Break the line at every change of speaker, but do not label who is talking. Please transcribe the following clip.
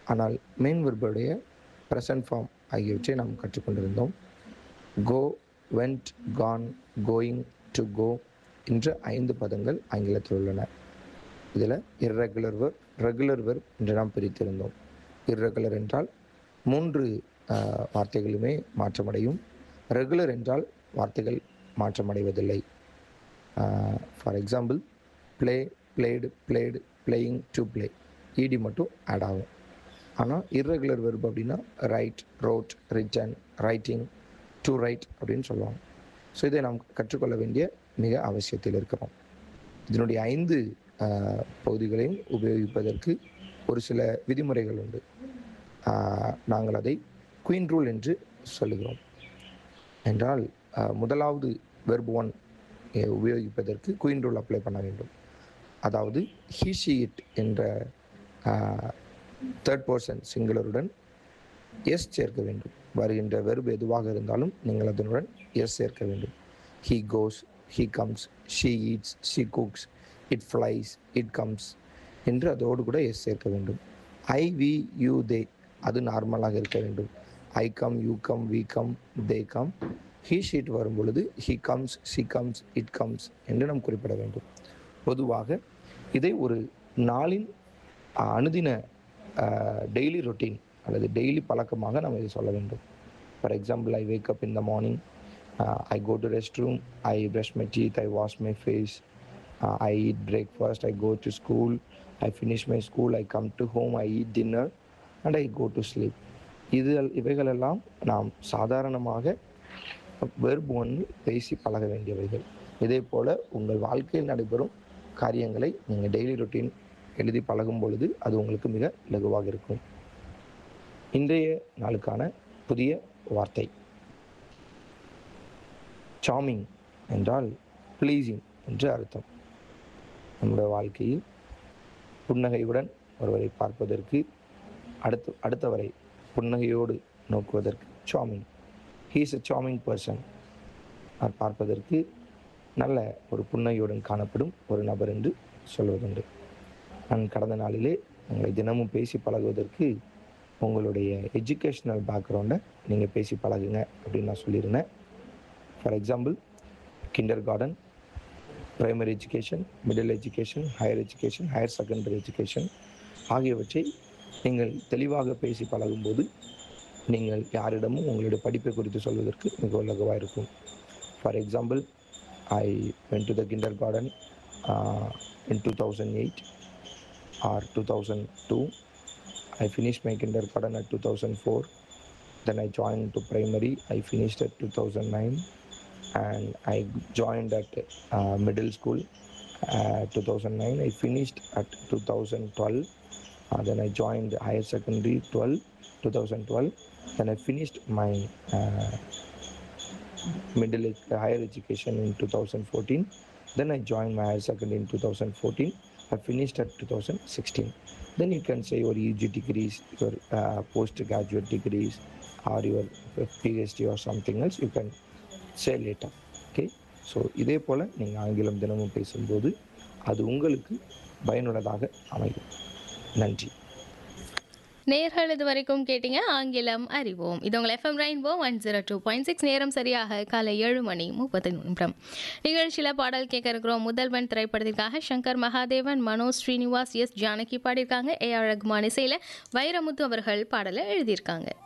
ஆனால் main வெர்புடைய present form ஆகியவற்றை நாம் கற்றுக்கொண்டிருந்தோம் go went gone going to go என்ற ஐந்து பதங்கள் ஆங்கிலத்தில் உள்ளன இதில் இர்ரெகுலர் வெர்ப் ரெகுலர் வெர்ப் என்று நாம் பிரித்திருந்தோம் இர்ரெகுலர் என்றால் மூன்று ஆஹ், வார்த்தைகளுமே மாற்றமடையும் ரெகுலர் என்றால் வார்த்தைகள் மாற்றமடைவதில்லை for example play played played playing to play E மட்டும் ஆட் ஆகும் ஆனால் இர்ரெகுலர் வெர்ப் அப்படின்னா write wrote written writing to write அப்படின்னு சொல்லுவாங்க ஸோ இதை நாம் கற்றுக்கொள்ள வேண்டிய மிக அவசியத்தில் இருக்கிறோம் இதனுடைய ஐந்து ஆஹ், பகுதிகளையும் உபயோகிப்பதற்கு ஒரு சில விதிமுறைகள் உண்டு ஆஹ், நாங்கள் அதை குயின் ரூல் என்று சொல்லுகிறோம் என்றால் ஆஹ், முதலாவது வெர்ப் ஒன் உபயோகிப்பதற்கு குயின் ரூல் அப்ளை பண்ண வேண்டும் அதாவது he she it என்ற தேர்ட் பர்சன் சிங்குலருடன் எஸ் சேர்க்க வேண்டும் வருகின்ற வெர்பு எதுவாக இருந்தாலும் நீங்கள் அதனுடன் எஸ் சேர்க்க வேண்டும் he goes he comes she eats she cooks it flies it comes என்று அதோடு கூட எஸ் சேர்க்க வேண்டும் ஐ வி யூ தே அது நார்மலாக இருக்க வேண்டும் I come you come we come they come he she it வரும் பொழுது he comes she comes it comes என்று நாம் குறிப்பிட வேண்டும் பொதுவாக இதை ஒரு நாளின் அஹ், அனுதின டெய்லி ரொட்டீன் அல்லது டெய்லி பழக்கமாக நம்ம இதை சொல்ல வேண்டும் for example I wake up in the morning I go to rest room I brush my teeth I wash my face I eat breakfast I go to school I finish my school I come to home I eat dinner and I go to sleep இது இவைகளெல்லாம் நாம் சாதாரணமாக verb ஒன்று பேசி பழக வேண்டியவைகள் இதே போல் உங்கள் வாழ்க்கையில் நடைபெறும் காரியங்களை நீங்கள் டெய்லி ரொட்டீன் எழுதி பழகும் பொழுது அது உங்களுக்கு மிக இலகுவாக இருக்கும் இன்றைய நாளுக்கான புதிய வார்த்தை சாமிங் என்றால் ப்ளீசிங் என்று அர்த்தம் நம்முடைய வாழ்க்கையில் புன்னகையுடன் ஒருவரை பார்ப்பதற்கு அடுத்து அடுத்தவரை புன்னகையோடு நோக்குவதற்கு charming he is a charming person அவர் பார்ப்பதற்கு நல்ல ஒரு புன்னகையுடன் காணப்படும் ஒரு நபர் என்று சொல்வதுண்டு நான் கடந்த நாளிலே உங்களை தினமும் பேசி பழகுவதற்கு உங்களுடைய எஜுகேஷ்னல் பேக்ரவுண்டை நீங்கள் பேசி பழகுங்க அப்படின்னு நான் சொல்லியிருந்தேன் for example kindergarten primary education middle education higher education higher secondary education ஆகியவற்றை நீங்கள் தெளிவாக பேசி பழகும்போது நீங்கள் யாரிடமும் உங்களுடைய படிப்பை குறித்து சொல்வதற்கு மிக இலகுவாக இருக்கும் for example I went to the kindergarten in two thousand eight or two thousand two I finish my kindergarten at two thousand four then I join to primary I finished at two thousand nine and I joined at uh, middle school uh, 2009. I finished at 2012. Uh, then I joined higher secondary 12 2012. Then I finished my uh, middle ed- higher education in 2014. Then I joined my higher secondary in 2014. I finished at 2016. Then you can say your UG degrees, your uh, postgraduate degrees, or your PhD or something else. You can say later. Okay so இதே போல் நீங்கள் ஆங்கிலம் தினமும் பேசும்போது அது உங்களுக்கு பயனுள்ளதாக அமையும் நன்றி
நேர்கள் இது வரைக்கும் கேட்டீங்க ஆங்கிலம் அறிவோம் இது உங்கள் FM Rainbow one zero two point six நேரம் சரியாக காலை ஏழு மணி முப்பது நிமிடம் நிகழ்ச்சியில் பாடல் கேட்க இருக்கிறோம் முதல்வன் திரைப்படத்திற்காக சங்கர் மகாதேவன் மனோஜ் ஸ்ரீனிவாஸ் எஸ் ஜானகி பாடியிருக்காங்க ஏ ஆர் ரகுமான் இசையில் வைரமுத்து அவர்கள் பாடலை எழுதியிருக்காங்க